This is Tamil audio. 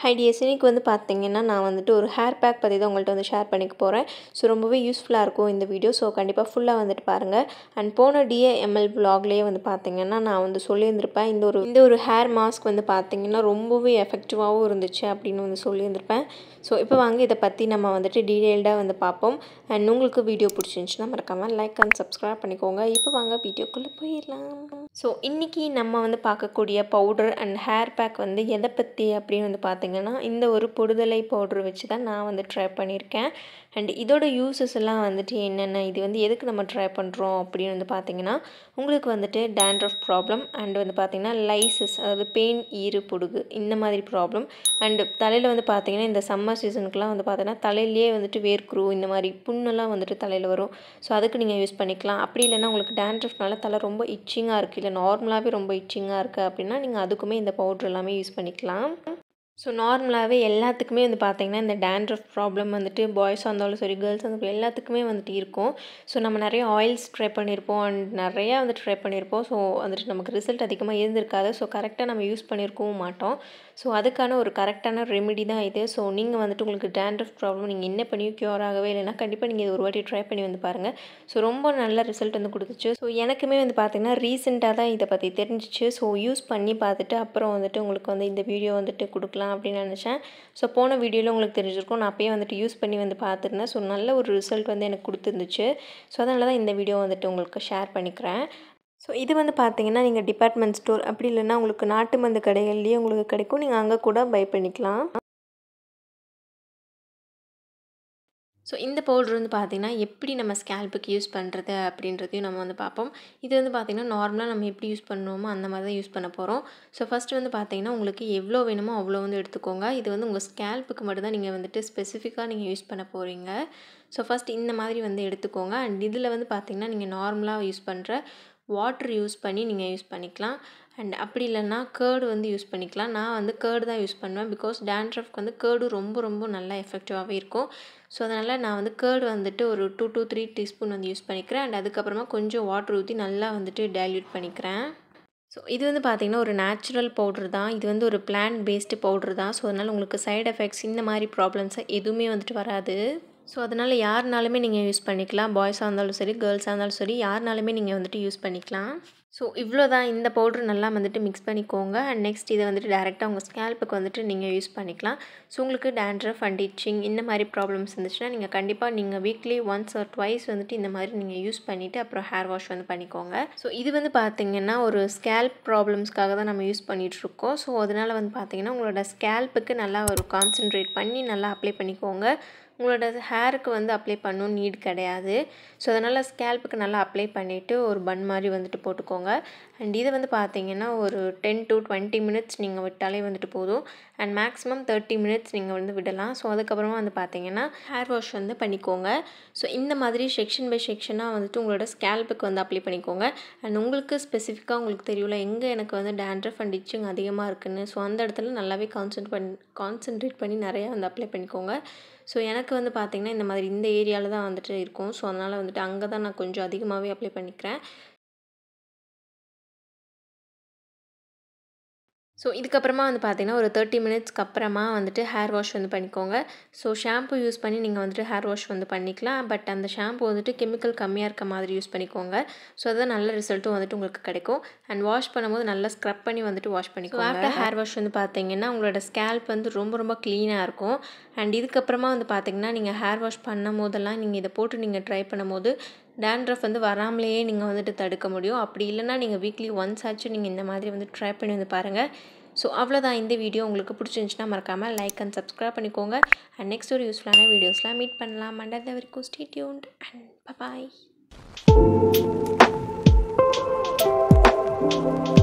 ஹை டியர்ஸ் இன்னைக்கு வந்து பார்த்தீங்கன்னா நான் வந்துட்டு ஒரு ஹேர் பேக் பற்றி தான் உங்கள்கிட்ட வந்து ஷேர் பண்ணிக்க போகிறேன் ஸோ ரொம்பவே யூஸ்ஃபுல்லாக இருக்கும் இந்த வீடியோ ஸோ கண்டிப்பாக ஃபுல்லாக வந்துட்டு பாருங்கள் அண்ட் போன டிஏஎம்எல் வ்ளாக்லேயே வந்து பார்த்தீங்கன்னா நான் வந்து சொல்லியிருந்திருப்பேன் இந்த ஒரு இந்த ஒரு ஹேர் மாஸ்க் வந்து பார்த்தீங்கன்னா ரொம்பவே எஃபெக்டிவாகவும் இருந்துச்சு அப்படின்னு வந்து சொல்லியிருந்திருப்பேன் ஸோ இப்போ வாங்க இதை பற்றி நம்ம வந்துட்டு டீட்டெயில்டாக வந்து பார்ப்போம் அண்ட் உங்களுக்கு வீடியோ பிடிச்சிருந்துச்சுன்னா மறக்காமல் லைக் அண்ட் சப்ஸ்கிரைப் பண்ணிக்கோங்க இப்போ வாங்க வீடியோக்குள்ளே போயிடலாம் ஸோ இன்றைக்கி நம்ம வந்து பார்க்கக்கூடிய பவுடர் அண்ட் ஹேர் பேக் வந்து எதை பற்றி அப்படின்னு வந்து பார்த்தீங்கன்னா இந்த ஒரு பொடுதலை பவுடர் வச்சு தான் நான் வந்து ட்ரை பண்ணியிருக்கேன் அண்ட் இதோட யூசஸ் எல்லாம் வந்துட்டு என்னென்ன இது வந்து எதுக்கு நம்ம ட்ரை பண்ணுறோம் அப்படின்னு வந்து பார்த்தீங்கன்னா உங்களுக்கு வந்துட்டு டேண்ட்ரஃப் ப்ராப்ளம் அண்ட் வந்து பார்த்திங்கன்னா லைசஸ் அதாவது பெயின் ஈறு பொடுகு இந்த மாதிரி ப்ராப்ளம் அண்டு தலையில் வந்து பார்த்திங்கன்னா இந்த சம்மர் சீசனுக்குலாம் வந்து பார்த்தீங்கன்னா தலையிலேயே வந்துட்டு வேர்க்குரு இந்த மாதிரி புண்ணெல்லாம் வந்துட்டு தலையில் வரும் ஸோ அதுக்கு நீங்கள் யூஸ் பண்ணிக்கலாம் அப்படி இல்லைன்னா உங்களுக்கு டேண்ட்ரஃப்னால தலை ரொம்ப இச்சிங்காக இருக்குது இல்லை நார்மலாகவே ரொம்ப இச்சிங்காக இருக்குது அப்படின்னா நீங்கள் அதுக்குமே இந்த பவுட்ரு எல்லாமே யூஸ் பண்ணிக்கலாம் ஸோ நார்மலாகவே எல்லாத்துக்குமே வந்து பார்த்திங்கன்னா இந்த டேண்ட்ரஃப் ப்ராப்ளம் வந்துட்டு பாய்ஸாக இருந்தாலும் சரி கேர்ள்ஸ் இருந்தாலும் எல்லாத்துக்குமே வந்துட்டு இருக்கும் ஸோ நம்ம நிறைய ஆயில்ஸ் ட்ரை பண்ணியிருப்போம் அண்ட் நிறையா வந்துட்டு ட்ரை பண்ணியிருப்போம் ஸோ வந்துட்டு நமக்கு ரிசல்ட் அதிகமாக இருந்திருக்காது ஸோ கரெக்டாக நம்ம யூஸ் பண்ணியிருக்கவும் மாட்டோம் ஸோ அதுக்கான ஒரு கரெக்டான ரெமெடி தான் இது ஸோ நீங்கள் வந்துட்டு உங்களுக்கு டேண்ட்ரஃப் ப்ராப்ளம் நீங்கள் என்ன பண்ணியும் க்யூர் ஆகவே இல்லைன்னா கண்டிப்பாக நீங்கள் இது ஒரு வாட்டி ட்ரை பண்ணி வந்து பாருங்கள் ஸோ ரொம்ப நல்ல ரிசல்ட் வந்து கொடுத்துச்சு ஸோ எனக்குமே வந்து பார்த்திங்கன்னா ரீசெண்டாக தான் இதை பற்றி தெரிஞ்சிச்சு ஸோ யூஸ் பண்ணி பார்த்துட்டு அப்புறம் வந்துட்டு உங்களுக்கு வந்து இந்த வீடியோ வந்துட்டு கொடுக்கலாம் அப்படின்னு நினச்சேன் ஸோ போன வீடியோவில் உங்களுக்கு தெரிஞ்சிருக்கும் நான் அப்பயே வந்துட்டு யூஸ் பண்ணி வந்து பார்த்துருந்தேன் ஸோ நல்ல ஒரு ரிசல்ட் வந்து எனக்கு கொடுத்துருந்துச்சு ஸோ அதனால தான் இந்த வீடியோ வந்துட்டு உங்களுக்கு ஷேர் பண்ணிக்கிறேன் ஸோ இது வந்து பார்த்தீங்கன்னா நீங்கள் டிபார்ட்மெண்ட் ஸ்டோர் அப்படி இல்லைன்னா உங்களுக்கு நாட்டு மருந்து கடைகள்லேயே உங்களுக்கு கிடைக்கும் நீங்கள் அங்கே கூட பை பண்ணிக்கலாம் ஸோ இந்த பவுட்ரு வந்து பார்த்திங்கன்னா எப்படி நம்ம ஸ்கேல்புக்கு யூஸ் பண்ணுறது அப்படின்றதையும் நம்ம வந்து பார்ப்போம் இது வந்து பார்த்திங்கன்னா நார்மலாக நம்ம எப்படி யூஸ் பண்ணுவோமோ அந்த மாதிரி தான் யூஸ் பண்ண போகிறோம் ஸோ ஃபஸ்ட்டு வந்து பார்த்திங்கன்னா உங்களுக்கு எவ்வளோ வேணுமோ அவ்வளோ வந்து எடுத்துக்கோங்க இது வந்து உங்கள் ஸ்கேல்புக்கு மட்டும் தான் நீங்கள் வந்துட்டு ஸ்பெசிஃபிக்காக நீங்கள் யூஸ் பண்ண போகிறீங்க ஸோ ஃபஸ்ட் இந்த மாதிரி வந்து எடுத்துக்கோங்க அண்ட் இதில் வந்து பார்த்திங்கன்னா நீங்கள் நார்மலாக யூஸ் பண்ணுற வாட்ரு யூஸ் பண்ணி நீங்கள் யூஸ் பண்ணிக்கலாம் அண்ட் அப்படி இல்லைன்னா கேர்டு வந்து யூஸ் பண்ணிக்கலாம் நான் வந்து கேர்டு தான் யூஸ் பண்ணுவேன் பிகாஸ் டேண்ட்ரஃப்க்கு வந்து கேர்டு ரொம்ப ரொம்ப நல்லா எஃபெக்டிவாகவே இருக்கும் ஸோ அதனால் நான் வந்து கேர்டு வந்துட்டு ஒரு டூ டூ த்ரீ டீஸ்பூன் வந்து யூஸ் பண்ணிக்கிறேன் அண்ட் அதுக்கப்புறமா கொஞ்சம் வாட்ரு ஊற்றி நல்லா வந்துட்டு டைல்யூட் பண்ணிக்கிறேன் ஸோ இது வந்து பார்த்திங்கன்னா ஒரு நேச்சுரல் பவுட்ரு தான் இது வந்து ஒரு பிளான்ட் பேஸ்டு பவுட்ரு தான் ஸோ அதனால் உங்களுக்கு சைட் எஃபெக்ட்ஸ் இந்த மாதிரி ப்ராப்ளம்ஸ் எதுவுமே வந்துட்டு வராது ஸோ அதனால் யாருனாலுமே நீங்கள் யூஸ் பண்ணிக்கலாம் பாய்ஸாக இருந்தாலும் சரி கேர்ள்ஸாக இருந்தாலும் சரி யாருனாலுமே நீங்கள் வந்துட்டு யூஸ் பண்ணிக்கலாம் ஸோ இவ்வளோ தான் இந்த பவுட்ரு நல்லா வந்துட்டு மிக்ஸ் பண்ணிக்கோங்க அண்ட் நெக்ஸ்ட் இதை வந்துட்டு டேரெக்டாக உங்கள் ஸ்கேல்ப்புக்கு வந்துட்டு நீங்கள் யூஸ் பண்ணிக்கலாம் ஸோ உங்களுக்கு டேண்ட்ரஃப் அண்ட் இச்சிங் இந்த மாதிரி ப்ராப்ளம்ஸ் இருந்துச்சுன்னா நீங்கள் கண்டிப்பாக நீங்கள் வீக்லி ஒன்ஸ் ஆர் ட்வைஸ் வந்துட்டு இந்த மாதிரி நீங்கள் யூஸ் பண்ணிவிட்டு அப்புறம் ஹேர் வாஷ் வந்து பண்ணிக்கோங்க ஸோ இது வந்து பார்த்திங்கன்னா ஒரு ஸ்கேல்ப் ப்ராப்ளம்ஸ்க்காக தான் நம்ம யூஸ் பண்ணிகிட்ருக்கோம் ஸோ அதனால் வந்து பார்த்திங்கன்னா உங்களோட ஸ்கேல்ப்புக்கு நல்லா ஒரு கான்சென்ட்ரேட் பண்ணி நல்லா அப்ளை பண்ணிக்கோங்க உங்களோட ஹேருக்கு வந்து அப்ளை பண்ணணும் நீட் கிடையாது ஸோ அதனால் ஸ்கேல்ப்புக்கு நல்லா அப்ளை பண்ணிவிட்டு ஒரு பன் மாதிரி வந்துட்டு போட்டுக்கோங்க அண்ட் இதை வந்து பார்த்தீங்கன்னா ஒரு டென் டு டுவெண்ட்டி மினிட்ஸ் நீங்கள் விட்டாலே வந்துட்டு போதும் அண்ட் மேக்ஸிமம் தேர்ட்டி மினிட்ஸ் நீங்கள் வந்து விடலாம் ஸோ அதுக்கப்புறமா வந்து பார்த்தீங்கன்னா ஹேர் வாஷ் வந்து பண்ணிக்கோங்க ஸோ இந்த மாதிரி செக்ஷன் பை செக்ஷனாக வந்துட்டு உங்களோட ஸ்கேல்ப்புக்கு வந்து அப்ளை பண்ணிக்கோங்க அண்ட் உங்களுக்கு ஸ்பெசிஃபிக்காக உங்களுக்கு தெரியல எங்கே எனக்கு வந்து டேண்ட்ரஃப் அண்ட் இச்சிங் அதிகமாக இருக்குன்னு ஸோ அந்த இடத்துல நல்லாவே கான்சன்ட் பண்ணி கான்சன்ட்ரேட் பண்ணி நிறையா வந்து அப்ளை பண்ணிக்கோங்க ஸோ எனக்கு வந்து பார்த்திங்கன்னா இந்த மாதிரி இந்த ஏரியாவில் தான் வந்துட்டு இருக்கும் ஸோ அதனால் வந்துட்டு அங்கே தான் நான் கொஞ்சம் அதிகமாகவே அப்ளை பண்ணிக்கிறேன் ஸோ இதுக்கப்புறமா வந்து பார்த்திங்கன்னா ஒரு தேர்ட்டி மினிட்ஸ்க்கு அப்புறமா வந்துட்டு ஹேர் வாஷ் வந்து பண்ணிக்கோங்க ஸோ ஷாம்பு யூஸ் பண்ணி நீங்கள் வந்துட்டு ஹேர் வாஷ் வந்து பண்ணிக்கலாம் பட் அந்த ஷாம்பு வந்துட்டு கெமிக்கல் கம்மியாக இருக்க மாதிரி யூஸ் பண்ணிக்கோங்க ஸோ அதுதான் நல்ல ரிசல்ட்டும் வந்துட்டு உங்களுக்கு கிடைக்கும் அண்ட் வாஷ் பண்ணும்போது நல்லா ஸ்க்ரப் பண்ணி வந்துட்டு வாஷ் பண்ணிக்கோங்க ஆஃப்டர் ஹேர் வாஷ் வந்து பார்த்தீங்கன்னா உங்களோட ஸ்கேல்ப் வந்து ரொம்ப ரொம்ப க்ளீனாக இருக்கும் அண்ட் இதுக்கப்புறமா வந்து பார்த்திங்கன்னா நீங்கள் ஹேர் வாஷ் பண்ணும் போதெல்லாம் நீங்கள் இதை போட்டு நீங்கள் ட்ரை பண்ணும்போது டேண்ட்ரஃப் வந்து வராமலேயே நீங்கள் வந்துட்டு தடுக்க முடியும் அப்படி இல்லைனா நீங்கள் வீக்லி ஒன்ஸ் ஆச்சும் நீங்கள் இந்த மாதிரி வந்து ட்ரை பண்ணி வந்து பாருங்கள் ஸோ அவ்வளோதான் இந்த வீடியோ உங்களுக்கு பிடிச்சிருந்துச்சுன்னா மறக்காமல் லைக் அண்ட் சப்ஸ்கிரைப் பண்ணிக்கோங்க அண்ட் நெக்ஸ்ட் ஒரு யூஸ்ஃபுல்லான வீடியோஸ்லாம் மீட் பண்ணலாம் அண்ட் அது வரைக்கும் ஸ்டே டியூன்ட் அண்ட் பாய்